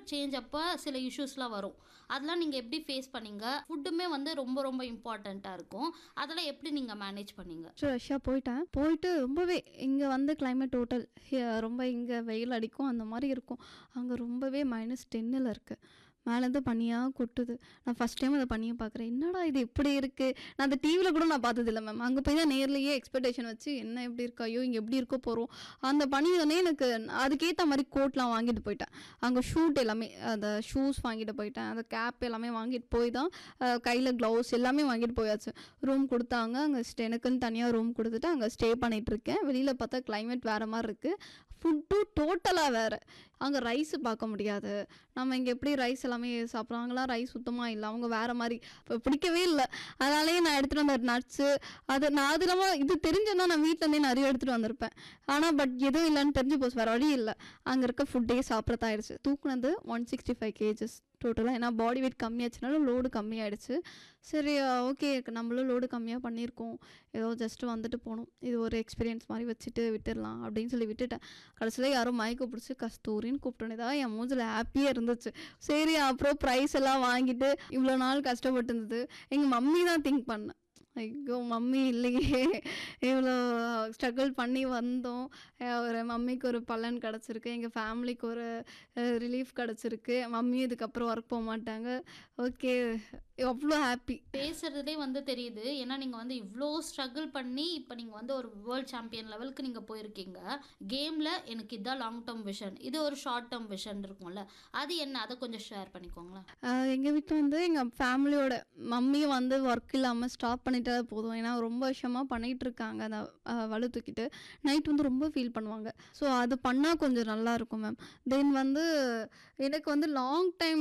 Change அப்போ சில இஷ்யூஸ்லாம் வரும் அதெல்லாம் நீங்கள் எப்படி ஃபேஸ் பண்ணீங்க ஃபுட்டுமே வந்து ரொம்ப ரொம்ப இம்பார்ட்டண்ட்டாக இருக்கும் அதெல்லாம் எப்படி நீங்கள் மேனேஜ் பண்ணீங்க ஃபஸ்ட்டு ரஷ்யா போயிட்டேன் போயிட்டு ரொம்பவே இங்கே வந்து climate டோட்டல் ரொம்ப இங்கே வெயில் அடிக்கும் அந்த மாதிரி இருக்கும் அங்கே ரொம்பவே மைனஸ் டென்னில் இருக்குது மேலேருந்து பனியாக கொட்டுது நான் ஃபஸ்ட் டைம் அதை பனியை பார்க்குறேன் என்னடா இது இப்படி இருக்குது நான் அந்த டிவியில் கூட நான் பார்த்ததில்ல மேம் அங்கே போய் தான் நேர்லேயே எக்ஸ்பெக்டேஷன் வச்சு என்ன எப்படி இருக்கோ ஐயோ இங்கே எப்படி இருக்க போகிறோம் அந்த பனி தானே எனக்கு அதுக்கேற்ற மாதிரி கோட்லாம் வாங்கிட்டு போயிட்டேன் அங்கே ஷூட் எல்லாமே அந்த ஷூஸ் வாங்கிட்டு போயிட்டேன் அந்த கேப் எல்லாமே வாங்கிட்டு போய் தான் கையில் க்ளவுஸ் எல்லாமே வாங்கிட்டு போயாச்சு ரூம் கொடுத்தாங்க அங்கே ஸ்டே எனக்குன்னு தனியாக ரூம் கொடுத்துட்டு அங்கே ஸ்டே பண்ணிட்டு இருக்கேன் வெளியில் பார்த்தா climate வேறு மாதிரி இருக்குது ஃபுட்டும் டோட்டலாக வேறு அங்கே ரைஸ் பார்க்க முடியாது நம்ம இங்கே எப்படி ரைஸ் எல்லாமே சாப்பிட்றாங்களாம் ரைஸ் சுத்தமாக இல்லை அவங்க வேறு மாதிரி இப்போ பிடிக்கவே இல்லை அதனாலேயே நான் எடுத்துகிட்டு வந்த நட்ஸு அது நான் அது இல்லாமல் இது தெரிஞ்சதுன்னா நான் வீட்டிலேருந்தே நிறைய எடுத்துகிட்டு வந்திருப்பேன் ஆனால் பட் எதுவும் இல்லைன்னு தெரிஞ்சு போச்சு வேறு வழி இல்லை அங்கே இருக்க ஃபுட்டே சாப்பிட்றதாயிடுச்சு தூக்குனது ஒன் சிக்ஸ்டி ஃபைவ் கேஜஸ் டோட்டலாக ஏன்னா பாடி வெயிட் கம்மியாச்சுனாலும் லோடு கம்மியாயிடுச்சு சரி ஓகே நம்மளும் லோடு கம்மியாக பண்ணியிருக்கோம் ஏதோ ஜஸ்ட் வந்துட்டு போகணும் இது ஒரு எக்ஸ்பீரியன்ஸ் மாதிரி வச்சுட்டு விட்டுடலாம் அப்படின்னு சொல்லி விட்டுட்டேன் கடைசியில் யாரும் மயக்க பிடிச்சி கஸ்தூரின்னு கூப்பிட்டோன்னே தான் என் மூஞ்சில் ஹாப்பியாக இருந்துச்சு சரி அப்புறம் ப்ரைஸ் எல்லாம் வாங்கிட்டு இவ்வளோ நாள் கஷ்டப்பட்டு இருந்தது எங்கள் மம்மி தான் திங்க் பண்ணேன் ஐயோ மம்மி இல்லையே இவ்வளோ ஸ்ட்ரகிள் பண்ணி வந்தோம் அஹ் ஒரு மம்மிக்கு ஒரு பலன் கிடச்சிருக்கு எங்கள் ஃபேமிலிக்கு ஒரு ரிலீஃப் கிடச்சிருக்கு மம்மி இதுக்கப்புறம் ஒர்க் போக மாட்டாங்க ஓகே அவ்வளோ ஹாப்பி பேசுறதுலே வந்து தெரியுது ஏன்னா நீங்கள் வந்து இவ்வளோ ஸ்ட்ரகிள் பண்ணி இப்போ நீங்கள் வந்து ஒரு வேர்ல்ட் சாம்பியன் லெவலுக்கு நீங்கள் போயிருக்கீங்க கேமில் எனக்கு இதான் லாங் டேர்ம் விஷன் இது ஒரு ஷார்ட் டேர்ம் விஷன் இருக்கும்ல அது என்ன அதை கொஞ்சம் ஷேர் பண்ணிக்கோங்களேன் எங்கள் வீட்டில் வந்து எங்கள் ஃபேமிலியோட மம்மி வந்து ஒர்க் இல்லாமல் ஸ்டாப் பண்ணிட்டா போதும் ஏன்னா ரொம்ப வருஷமாக பண்ணிகிட்டு இருக்காங்க அந்த அஹ், வலு தூக்கிட்டு நைட் வந்து ரொம்ப ஃபீல் பண்ணுவாங்க ஸோ அது பண்ணால் கொஞ்சம் நல்லா இருக்கும் மேம் தென் வந்து எனக்கு வந்து லாங் டைம்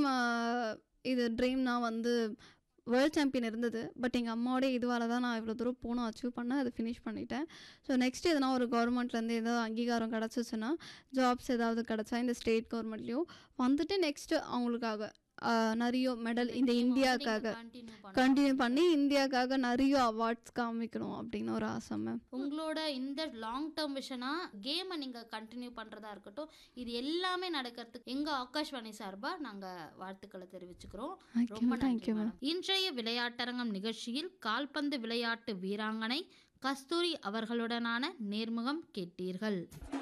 இது ட்ரீம்னா வந்து வேர்ல்ட் சாம்பியன் இருந்தது பட் எங்கள் அம்மாவோட இதுவால் தான் நான் இவ்வளோ தூரம் போகணும் அச்சீவ் பண்ண அதை ஃபினிஷ் பண்ணிட்டேன் ஸோ நெக்ஸ்ட் எதனா ஒரு கவர்மெண்ட்லேருந்து ஏதாவது அங்கீகாரம் கிடச்சிச்சுன்னா ஜாப்ஸ் ஏதாவது கிடச்சா இந்த ஸ்டேட் கவர்மெண்ட்லேயும் வந்துட்டு நெக்ஸ்ட்டு அவங்களுக்காக ஆஹ், நிறைய மெடல் இந்த இந்தியாவுக்காக கண்டினியூ பண்ணி இந்தியாவுக்காக நிறைய அவார்ட்ஸ் காமிக்கணும் அப்படின்னு ஒரு ஆசை மேம் உங்களோட இந்த லாங் டேர்ம் விஷனா கேமை நீங்கள் கண்டினியூ பண்ணுறதா இருக்கட்டும் இது எல்லாமே நடக்கிறதுக்கு எங்கள் ஆகாஷ்வாணி சார்பாக நாங்கள் வாழ்த்துக்களை தெரிவிச்சுக்கிறோம் ரொம்ப நன்றி தேங்க்யூ மேம் மேடம். இன்றைய விளையாட்டரங்கம் நிகழ்ச்சியில் கால்பந்து விளையாட்டு வீராங்கனை கஸ்தூரி அவர்களுடனான நேர்முகம் கேட்டீர்கள்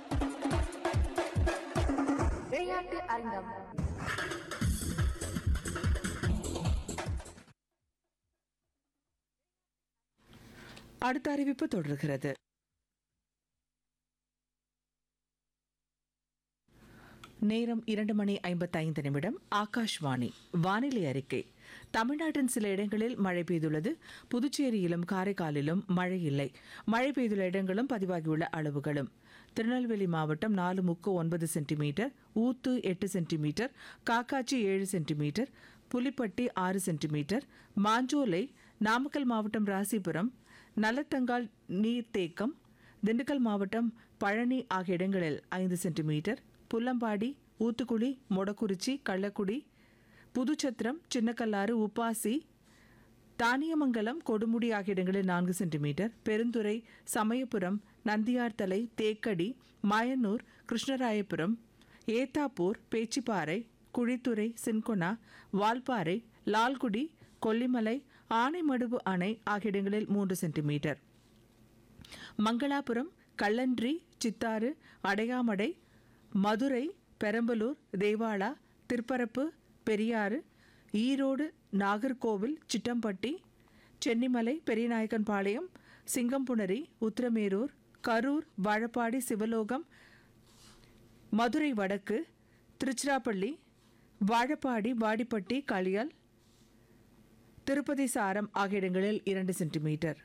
விளையாட்டு அரங்கம் அடுத்த அறிவிப்பு தொடர்கிறது நேரம் இரண்டு மணி ஐம்பத்தைந்து நிமிடம் ஆகாஷ்வாணி வானிலை அறிக்கை தமிழ்நாட்டின் சில இடங்களில் மழை பெய்துள்ளது புதுச்சேரியிலும் காரைக்காலிலும் மழை இல்லை மழை பெய்துள்ள இடங்களும் பதிவாகியுள்ள அளவுகளும் திருநெல்வேலி மாவட்டம் நாலு முக்கு ஒன்பது சென்டிமீட்டர் ஊத்து எட்டு சென்டிமீட்டர் காக்காச்சி ஏழு சென்டிமீட்டர் புலிப்பட்டி ஆறு சென்டிமீட்டர் மாஞ்சோலை நாமக்கல் மாவட்டம் ராசிபுரம் நல்லத்தங்கால் நீர்த்தேக்கம் திண்டுக்கல் மாவட்டம் பழனி ஆகிய இடங்களில் ஐந்து சென்டிமீட்டர் புல்லம்பாடி ஊத்துக்குளி மொடக்குறிச்சி கள்ளக்குடி புதுச்சத்திரம் சின்னக்கல்லாறு உப்பாசி தானியமங்கலம் கொடுமுடி ஆகிய இடங்களில் நான்கு சென்டிமீட்டர் பெருந்துறை சமயபுரம் நந்தியார்த்தலை தேக்கடி மாயனூர் கிருஷ்ணராயபுரம் ஏத்தாப்பூர் பேச்சிப்பாறை குழித்துறை சின்கொனா வால்பாறை லால்குடி கொல்லிமலை ஆனைமடுவு அணை ஆகிய இடங்களில் மூன்று சென்டிமீட்டர் மங்களாபுரம் கள்ளன்றி சித்தாறு அடையாமடை மதுரை பெரம்பலூர் தேவாலா திருப்பரப்பு பெரியாறு ஈரோடு நாகர்கோவில் சிட்டம்பட்டி சென்னிமலை பெரியநாயக்கன்பாளையம் சிங்கம்புணரி உத்திரமேரூர் கரூர் வாழப்பாடி சிவலோகம் மதுரை வடக்கு திருச்சிராப்பள்ளி வாழப்பாடி வாடிப்பட்டி களியால் திருப்பதி சாரம் ஆகிய இடங்களில் இரண்டு சென்டிமீட்டர்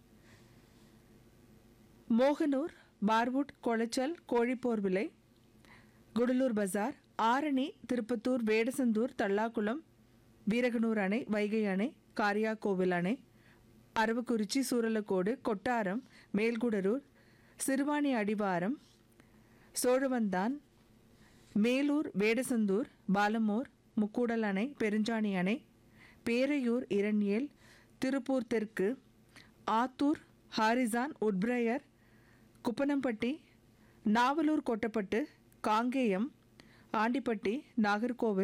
மோகனூர் பார்வுட் கொளச்சல் கோழிப்போர்விலை குடலூர் பஜார் ஆரணி திருப்பத்தூர் வேடசந்தூர் தல்லாக்குளம் வீரகனூர் அணை வைகை அணை காரியாக்கோவில் அணை அரவக்குறிச்சி சூரலக்கோடு கொட்டாரம் மேல்குடரூர் சிறுவாணி அடிவாரம் சோழவந்தான் மேலூர் வேடசந்தூர் பாலமோர் முக்கூடல் அணை பெருஞ்சாணி அணை பேரையூர் இரண்யேல் திருப்பூர் தெற்கு ஆத்தூர் ஹாரிசான் உட்பிரையர் குப்பனம்பட்டி நாவலூர் கொட்டப்பட்டு காங்கேயம் ஆண்டிப்பட்டி நாகர்கோவில்